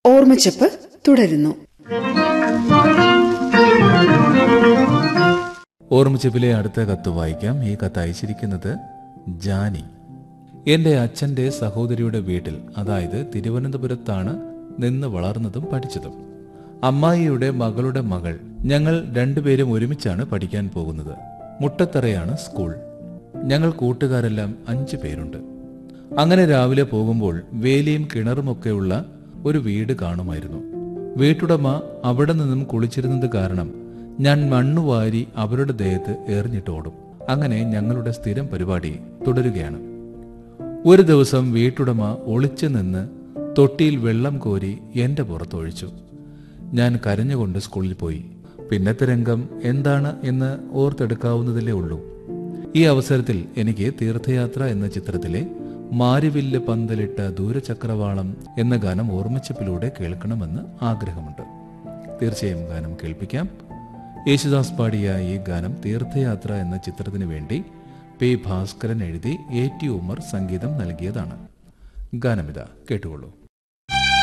ഓർമ്മച്ചപ്പ് തുടരുന്നു ഓർമ്മച്ചപ്പിലെ അടുത്ത കത്ത് വായിക്കാം ഈ കത്ത് അയച്ചിരിക്കുന്നത് ജാനി എന്റെ അച്ഛന്റെ സഹോദരിയുടെ വീട്ടിൽ അതായത് തിരുവനന്തപുരത്താണ് നിന്ന് വളർന്നതും പഠിച്ചതും അമ്മായിയുടെ മകളുടെ മകൾ ഞങ്ങൾ രണ്ടുപേരും ഒരുമിച്ചാണ് പഠിക്കാൻ പോകുന്നത് മുട്ടത്തറയാണ് സ്കൂൾ ഞങ്ങൾ കൂട്ടുകാരെല്ലാം അഞ്ചു പേരുണ്ട് അങ്ങനെ രാവിലെ പോകുമ്പോൾ വേലിയും കിണറുമൊക്കെയുള്ള ഒരു വീട് കാണുമായിരുന്നു വീട്ടുടമ അവിടെ നിന്നും കുളിച്ചിരുന്നത് കാരണം ഞാൻ മണ്ണുവാരി അവരുടെ ദേഹത്ത് എറിഞ്ഞിട്ടോടും അങ്ങനെ ഞങ്ങളുടെ സ്ഥിരം പരിപാടി തുടരുകയാണ് ഒരു ദിവസം വീട്ടുടമ ഒളിച്ചു നിന്ന് തൊട്ടിയിൽ വെള്ളം കോരി എന്റെ പുറത്തൊഴിച്ചു ഞാൻ കരഞ്ഞുകൊണ്ട് സ്കൂളിൽ പോയി പിന്നത്തെ രംഗം എന്താണ് എന്ന് ഓർത്തെടുക്കാവുന്നതല്ലേ ഉള്ളൂ ഈ അവസരത്തിൽ എനിക്ക് തീർത്ഥയാത്ര എന്ന ചിത്രത്തിലെ മാരിവില്ല് പന്തലിട്ട ദൂരചക്രവാളം എന്ന ഗാനം ഓർമ്മിച്ചപ്പിലൂടെ കേൾക്കണമെന്ന് ആഗ്രഹമുണ്ട് തീർച്ചയായും ഗാനം കേൾപ്പിക്കാം യേശുദാസ് പാടിയ ഈ ഗാനം തീർത്ഥയാത്ര എന്ന ചിത്രത്തിന് വേണ്ടി പി ഭാസ്കരൻ എഴുതി എ ടി ഉമർ സംഗീതം നൽകിയതാണ് ഗാനമിത കേട്ടുകൊള്ളൂ